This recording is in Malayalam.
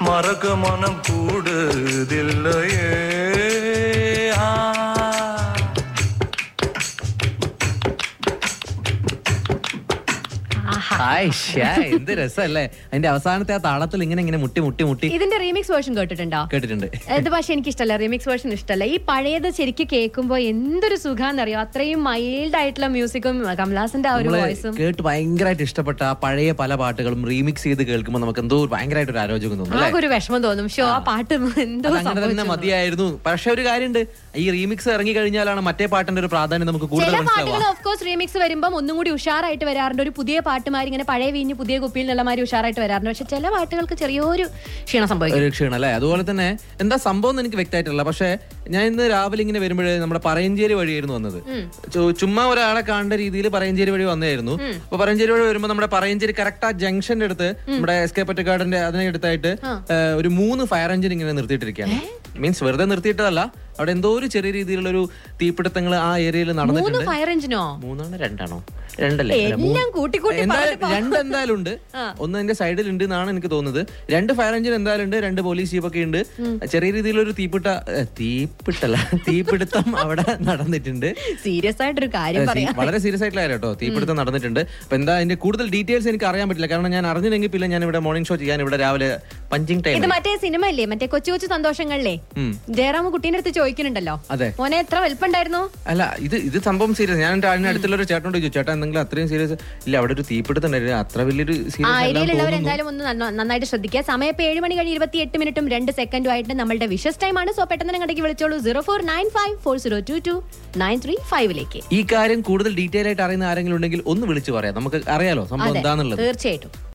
மறக்க மனம் கூடுதில்லையே ஆ. ഹായ് ശ്ശേ, എന്ത് രസമല്ലേ അതിന്റെ അവസാനത്തെ ആ താളത്തിൽ ഇങ്ങനെ ഇങ്ങനെ മുട്ടി മുട്ടി മുട്ടി ഇതിന്റെ റീമിക്സ് വേർഷൻ കേട്ടിട്ടുണ്ടോ കേട്ടിട്ടുണ്ട് ഇത് പക്ഷെ എനിക്ക് ഇഷ്ടമല്ല റീമിക്സ് വേർഷൻ ഇഷ്ടമല്ല ഈ പഴയത് ശരിക്കും കേൾക്കുമ്പോൾ എന്തൊരു സുഖാന്നറിയോ അത്രയും മൈൽഡ് ആയിട്ടുള്ള മ്യൂസിക്കും കമലാസിന്റെ ആ ഒരു നമ്മള് വോയിസും കേട്ട് ഭയങ്കരമായിട്ട് ഇഷ്ടപ്പെട്ട ആ പഴയ പല പാട്ടുകളും റീമിക്സ് ചെയ്ത് കേൾക്കുമ്പോൾ നമുക്ക് എന്തോ ഭയങ്കരമായിട്ട് ഒരു ആരോഗ്യം തോന്നും അല്ലേ ആകെ ഒരു വിഷമം തോന്നും ഷോ ആ പാട്ട് എന്തോ അത് അങ്ങനെ തന്നെ സംഭവിച്ചു മതിയായിരുന്നു പക്ഷെ ഒരു കാര്യമുണ്ട് ഈ റീമിക്സ് ഇറങ്ങി കഴിഞ്ഞാലാണ് മറ്റേ പാട്ടിന്റെ ഒരു പ്രാധാന്യം നമുക്ക് കൂടുതൽ ചില പാട്ടുകൾ മനസ്സിലാവുക ഓഫ് കോഴ്സ് റീമിക്സ് വരുമ്പോൾ ഒന്നും കൂടി ഉഷാറായിട്ട് വരാറുണ്ട് ഒരു പുതിയ പാട്ടുമാരി ഇങ്ങനെ പഴയ വീഞ്ഞ് പുതിയ കുപ്പിയിൽ നിന്നുള്ള മാതിരി ഉഷാറായിട്ട് വരാറുണ്ട് പക്ഷെ ചില പാട്ടുകൾക്ക് ചെറിയൊരു ക്ഷീണം സംഭവിക്കും ഒരു ക്ഷീണം അല്ലേ അതുപോലെ തന്നെ എന്താ സംഭവം എന്ന് എനിക്ക് വ്യക്തമായിട്ടില്ല പക്ഷെ ഞാൻ ഇന്ന് രാവിലെ ഇങ്ങനെ വരുമ്പോഴേ നമ്മുടെ പറയഞ്ചേരി വഴിയായിരുന്നു വന്നത് ചു- ചുമ്മാ ഒരാളെ കാണേണ്ട രീതിയിൽ പറയഞ്ചേരി വഴി വന്നതായിരുന്നു അപ്പൊ പറയഞ്ചേരി വഴി വരുമ്പോൾ നമ്മുടെ പറയഞ്ചേരി കറക്റ്റ് ആ ജംഗ്ഷന്റെ അടുത്ത് നമ്മുടെ എസ് കെ പൊറ്റക്കാടിന്റെ അതിനെ അടുത്തായിട്ട് ഏഹ്, ഒരു മൂന്ന് ഫയർ എഞ്ചിൻ ഇങ്ങനെ നിർത്തിയിട്ടിരിക്കുകയാണ് മീൻസ് വെറുതെ നിർത്തിയിട്ടതല്ല അവിടെ എന്തോ ഒരു ചെറിയ രീതിയിലുള്ള ഒരു തീപിടുത്തങ്ങൾ ആ ഏരിയയിൽ മൂന്ന് നടന്നിട്ടുണ്ട് ഫയർ എഞ്ചിനോ മൂന്നാണോ രണ്ടാണോ രണ്ടല്ലേ അല്ല, മൂന്ന്. എല്ലാം കൂട്ടിക്കൂട്ടി എന്തായാലും പറഞ്ഞിട്ട് രണ്ട് എന്തായാലും ഉണ്ട് ഒന്ന് എന്റെ സൈഡിൽ ഉണ്ട് എന്നാണ് എനിക്ക് തോന്നുന്നത് രണ്ട് ഫയർ എഞ്ചിൻ എന്തായാലും ഉണ്ട് രണ്ട് പോലീസ് ജീപ്പൊക്കെ ഉണ്ട് ചെറിയ രീതിയിലൊരു തീപിട്ട ഏ, തീപിട്ടല്ല തീപിടുത്തം അവിടെ നടന്നിട്ടുണ്ട് സീരിയസ് ആയിട്ടൊരു കാര്യം ഏ, പറയാം സീ- വളരെ സീരിയസ് ആയിട്ടുള്ള കാര്യം കേട്ടോ തീപിടുത്തം നടന്നിട്ടുണ്ട് അപ്പൊ എന്താ അതിന്റെ കൂടുതൽ ഡീറ്റെയിൽസ് എനിക്ക് അറിയാൻ പറ്റില്ല കാരണം ഞാൻ അറിഞ്ഞില്ലെങ്കിൽ പിന്നെ ഞാൻ ഇവിടെ മോർണിംഗ് ഷോ ചെയ്യാൻ ഇവിടെ രാവിലെ പഞ്ചിങ് ടൈം ഇത് മറ്റേ സിനിമ അല്ലേ മറ്റേ കൊച്ചു കൊച്ചു സന്തോഷങ്ങളിലെ ഉം. ജയറാമ കുട്ടീന്റെ അടുത്ത് ചോദിക്കുന്നുണ്ടല്ലോ അതെ മോനെ എത്ര വലിപ്പുണ്ടായിരുന്നു അല്ല ഇത് ഇത് സംഭവം സീരിയസ് ഞാൻ എൻ്റെ അതിന് അടുത്തുള്ള ഒരു ചേട്ടനോട് ചോദിച്ചു ചേട്ടാ എന്തെങ്കിലും അത്രയും സീരിയസ് ഇല്ല അവിടെ ഒരു തീപിടുത്തം ഉണ്ടായിരുന്നു അത്ര വലിയൊരു ആ സീരിയസ് ഏരിയയിലുള്ളവർ എന്തായാലും ഒന്ന് നന്ന- നന്നായിട്ട് ശ്രദ്ധിക്കുക സമയം ഇപ്പൊ ഏഴ് മണി കഴിഞ്ഞ് ഇരുപത്തി എട്ട് മിനിറ്റും രണ്ട് സെക്കൻഡും ആയിട്ട് നമ്മളുടെ വിഷസ് ടൈം ആണ് സോ പെട്ടെന്ന് ഞങ്ങളുടെ വിളിച്ചോളൂ zero four nine five four zero two two nine three ഫൈവിലേക്ക് ഈ കാര്യം കൂടുതൽ ഡീറ്റെയിൽ ആയിട്ട് അറിയുന്ന ആരെങ്കിലും ഉണ്ടെങ്കിൽ ഒന്ന് വിളിച്ചു പറയാം നമുക്ക് അറിയാലോ സംഭവം അതെ എന്താന്നുള്ളത് തീർച്ചയായിട്ടും